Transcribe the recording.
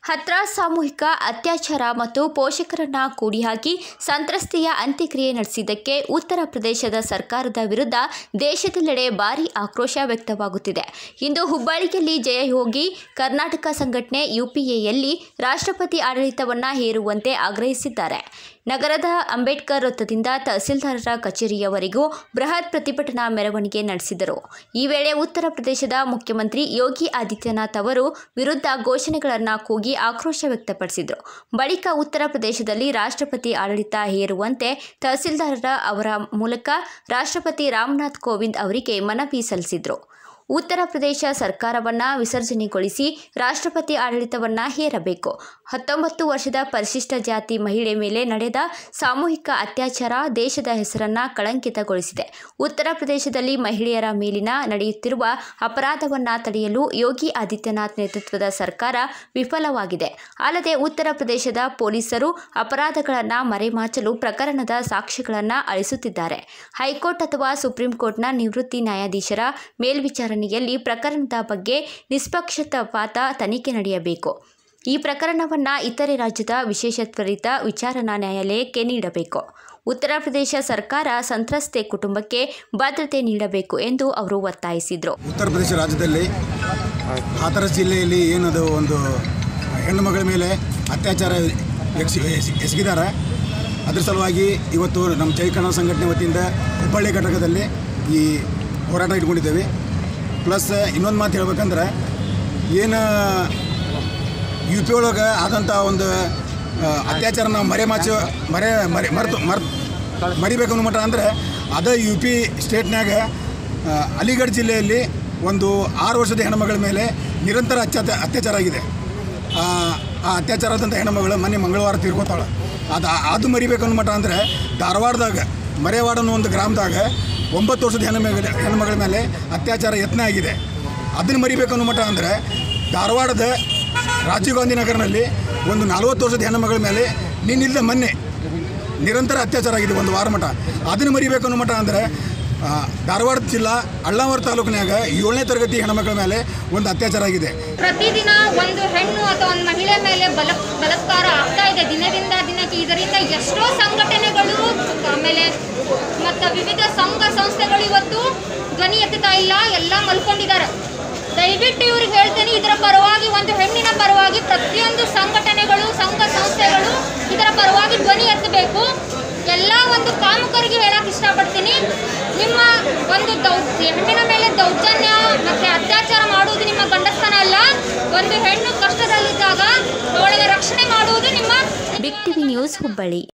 ಹತ್ರಾಸ್ ಸಾಮೂಹಿಕ ಅತ್ಯಾಚಾರ ಮತ್ತು ಪೋಷಕರನ್ನ ಕೂಡಿ ಹಾಕಿ ಸಂತ್ರಸ್ತೆಯ ಅಂತ್ಯಕ್ರಿಯೆ ನಡೆಸಿದ್ದಕ್ಕೆ ಉತ್ತರ ಪ್ರದೇಶದ ಸರ್ಕಾರದ ವಿರುದ್ಧ ದೇಶದೆಲ್ಲೆಡೆ ಭಾರೀ ಆಕ್ರೋಶ ವ್ಯಕ್ತವಾಗುತ್ತಿದೆ ಇಂದು ಹುಬ್ಬಳ್ಳಿಯಲ್ಲಿ ಜಯಯೋಗಿ ಕರ್ನಾಟಕ ಸಂಘಟನೆ ಯುಪಿಎಯಲ್ಲಿ ರಾಷ್ಟ್ರಪತಿ ಆಡಳಿತವನ್ನ ಹೇರುವಂತೆ ಆಗ್ರಹಿಸಿದ್ದಾರೆ ನಗರದ ಅಂಬೇಡ್ಕರ್ ವೃತ್ತದಿಂದ ತಹಸೀಲ್ದಾರರ ಕಚೇರಿಯವರೆಗೂ ಬೃಹತ್ ಪ್ರತಿಭಟನಾ ಮೆರವಣಿಗೆ ನಡೆಸಿದರು ಈ ವೇಳೆ ಉತ್ತರ ಪ್ರದೇಶದ ಮುಖ್ಯಮಂತ್ರಿ ಯೋಗಿ ಆದಿತ್ಯನಾಥ್ ಅವರು ವಿರುದ್ಧ ಘೋಷಣೆಗಳನ್ನು ಕೂಗಿ ಆಕ್ರೋಶ ವ್ಯಕ್ತಪಡಿಸಿದರು ಬಳಿಕ ಉತ್ತರ ಪ್ರದೇಶದಲ್ಲಿ ರಾಷ್ಟ್ರಪತಿ ಆಡಳಿತ ಹೇರುವಂತೆ ತಹಸೀಲ್ದಾರರ ಅವರ ಮೂಲಕ ರಾಷ್ಟ್ರಪತಿ ರಾಮನಾಥ್ ಕೋವಿಂದ್ ಅವರಿಗೆ ಮನವಿ ಸಲ್ಲಿಸಿದರು ಉತ್ತರ ಪ್ರದೇಶ ಸರ್ಕಾರವನ್ನ ವಿಸರ್ಜನೆಗೊಳಿಸಿ ರಾಷ್ಟ್ರಪತಿ ಆಡಳಿತವನ್ನ ಹೇರಬೇಕು ಹತ್ತೊಂಬತ್ತು ವರ್ಷದ ಪರಿಶಿಷ್ಟ ಜಾತಿ ಮಹಿಳೆ ಮೇಲೆ ನಡೆದ ಸಾಮೂಹಿಕ ಅತ್ಯಾಚಾರ ದೇಶದ ಹೆಸರನ್ನ ಕಳಂಕಿತಗೊಳಿಸಿದೆ ಉತ್ತರ ಪ್ರದೇಶದಲ್ಲಿ ಮಹಿಳೆಯರ ಮೇಲಿನ ನಡೆಯುತ್ತಿರುವ ಅಪರಾಧವನ್ನ ತಡೆಯಲು ಯೋಗಿ ಆದಿತ್ಯನಾಥ್ ನೇತೃತ್ವದ ಸರ್ಕಾರ ವಿಫಲವಾಗಿದೆ ಅಲ್ಲದೆ ಉತ್ತರ ಪ್ರದೇಶದ ಪೊಲೀಸರು ಅಪರಾಧಗಳನ್ನು ಮರೆಮಾಚಲು ಪ್ರಕರಣದ ಸಾಕ್ಷ್ಯಗಳನ್ನು ಅಳಿಸುತ್ತಿದ್ದಾರೆ ಹೈಕೋರ್ಟ್ ಅಥವಾ ಸುಪ್ರೀಂ ಕೋರ್ಟ್ನ ನಿವೃತ್ತಿ ನ್ಯಾಯಾಧೀಶರ ಮೇಲ್ವಿಚಾರಣೆಯಲ್ಲಿ ಪ್ರಕರಣದ ಬಗ್ಗೆ ನಿಷ್ಪಕ್ಷಪಾತ ತನಿಖೆ ನಡೆಯಬೇಕು ಈ ಪ್ರಕರಣವನ್ನು ಇತರೆ ರಾಜ್ಯದ ವಿಶೇಷ ತ್ವರಿತ ವಿಚಾರಣಾ ನ್ಯಾಯಾಲಯಕ್ಕೆ ನೀಡಬೇಕು ಉತ್ತರ ಪ್ರದೇಶ ಸರ್ಕಾರ ಸಂತ್ರಸ್ತೆ ಕುಟುಂಬಕ್ಕೆ ಭದ್ರತೆ ನೀಡಬೇಕು ಎಂದು ಅವರು ಒತ್ತಾಯಿಸಿದರು ಉತ್ತರ ಪ್ರದೇಶ ರಾಜ್ಯದಲ್ಲಿ ಹಾಥರಸ್ ಜಿಲ್ಲೆಯಲ್ಲಿ ಏನದು ಒಂದು ಹೆಣ್ಣು ಮಗಳ ಮೇಲೆ ಅತ್ಯಾಚಾರ ಎಸಗಿ ಎಸಗಿದ್ದಾರೆ ಅದ್ರ ಸಲುವಾಗಿ ಇವತ್ತು ನಮ್ಮ ಜೈ ಕನ್ನಡ ಸಂಘಟನೆ ವತಿಯಿಂದ ಹುಬ್ಬಳ್ಳಿ ಘಟಕದಲ್ಲಿ ಈ ಹೋರಾಟ ಇಟ್ಕೊಂಡಿದ್ದೇವೆ ಪ್ಲಸ್ ಇನ್ನೊಂದು ಮಾತು ಹೇಳ್ಬೇಕಂದ್ರೆ ಏನು ಯು ಪಿ ಒಳಗೆ ಆದಂಥ ಒಂದು ಆ, ಅತ್ಯಾಚಾರ ನಾವು ಮರೆ ಮಾಚು ಮರೆ ಮರೆ ಮರೆತು ಮರ್ ಮರಿಬೇಕು ಅನ್ನೋ ಮಟ್ಟ ಅಂದರೆ ಅದೇ ಯು ಪಿ ಸ್ಟೇಟ್ನಾಗ ಆ, ಅಲಿಗಢ್ ಜಿಲ್ಲೆಯಲ್ಲಿ ಒಂದು ಆರು ವರ್ಷದ ಹೆಣ್ಮಗಳ ಮೇಲೆ ನಿರಂತರ ಅತ್ಯಾಚ ಅತ್ಯಾಚಾರ ಆಗಿದೆ ಆ ಆ ಅತ್ಯಾಚಾರ ಆದಂಥ ಹೆಣ್ಮಗಳು ಮೊನ್ನೆ ಮಂಗಳವಾರ ತೀರ್ಕೋತಾಳೆ ಅದು ಅದು ಮರಿಬೇಕು ಅನ್ನೋ ಮಟ್ಟ ಅಂದರೆ ಧಾರವಾಡದಾಗ ಮರೆವಾಡ ಅನ್ನೋ ಒಂದು ಗ್ರಾಮದಾಗ ಒಂಬತ್ತು ವರ್ಷದ ಹೆಣ್ಮಗಳ ಹೆಣ್ಮಗಳ ಮೇಲೆ ಅತ್ಯಾಚಾರ ಯತ್ನ ಆಗಿದೆ ಅದನ್ನು ಮರಿಬೇಕು ಅನ್ನೋ ಮಟ್ಟ ಅಂದರೆ ಧಾರವಾಡದ ರಾಜೀವ್ ಗಾಂಧಿ ನಗರನಲ್ಲಿ ಒಂದು ನಲವತ್ತು ವರ್ಷದ ಹೆಣ್ಣುಮಗಳ ಮೇಲೆ ನಿನ್ನಿಲ್ಲದ ಮೊನ್ನೆ ನಿರಂತರ ಅತ್ಯಾಚಾರ ಆಗಿದೆ ಒಂದು ವಾರ ಮಠ ಅದನ್ನು ಮರಿಬೇಕು ಅನ್ನೋ ಮಠ ಅಂದರೆ ಆ, ಧಾರವಾಡ ಜಿಲ್ಲಾ ಅಳ್ಳಾವರ ತಾಲೂಕಿನಾಗ ಏಳನೇ ತರಗತಿ ಹೆಣ್ಮಕ್ಳ ಮೇಲೆ ಒಂದು ಅತ್ಯಾಚಾರ ಆಗಿದೆ ಪ್ರತಿದಿನ ಒಂದು ಹೆಣ್ಣು ಅಥವಾ ಒಂದು ಮಹಿಳೆ ಮೇಲೆ ಬಲ ಬಲಾತ್ಕಾರ ಆಗ್ತಾ ಇದೆ ದಿನದಿಂದ ದಿನಕ್ಕೆ ಇದರಿಂದ ಎಷ್ಟೋ ಸಂಘಟನೆಗಳು ಆಮೇಲೆ ಮತ್ತು ವಿವಿಧ ಸಂಘ ಸಂಸ್ಥೆಗಳು ಇವತ್ತು ಧ್ವನಿ ಎತ್ತುತ್ತಾ ಇಲ್ಲ ಎಲ್ಲ ಮಲ್ಕೊಂಡಿದ್ದಾರೆ ದಯವಿಟ್ಟು ಇವ್ರಿಗೆ ಹೇಳ್ತೇನೆ ಇದರ ಪರವಾಗಿ ಒಂದು ಹೆಣ್ಣಿನ ಪರವಾಗಿ ಪ್ರತಿಯೊಂದು ಸಂಘಟನೆಗಳು ಸಂಘ ಸಂಸ್ಥೆಗಳು ಇದರ ಪರವಾಗಿ ಧ್ವನಿ ಎತ್ತಬೇಕು ಎಲ್ಲ ಒಂದು ಕಾಮಕರಿಗೆ ಹೇಳಕ್ಕೆ ಇಷ್ಟಪಡ್ತೀನಿ ನಿಮ್ಮ ಒಂದು ದೌ ಹೆಣ್ಣಿನ ಮೇಲೆ ದೌರ್ಜನ್ಯ ಮತ್ತು ಅತ್ಯಾಚಾರ ಮಾಡುವುದು ನಿಮ್ಮ ಗಂಡಸ್ತನ ಅಲ್ಲ ಒಂದು ಹೆಣ್ಣು ಕಷ್ಟದಲ್ಲಿದ್ದಾಗ ಅವಳಿಗೆ ರಕ್ಷಣೆ ಮಾಡುವುದು ನಿಮ್ಮ ಬಿಗ್ ಟಿವಿ ನ್ಯೂಸ್ ಹುಬ್ಬಳ್ಳಿ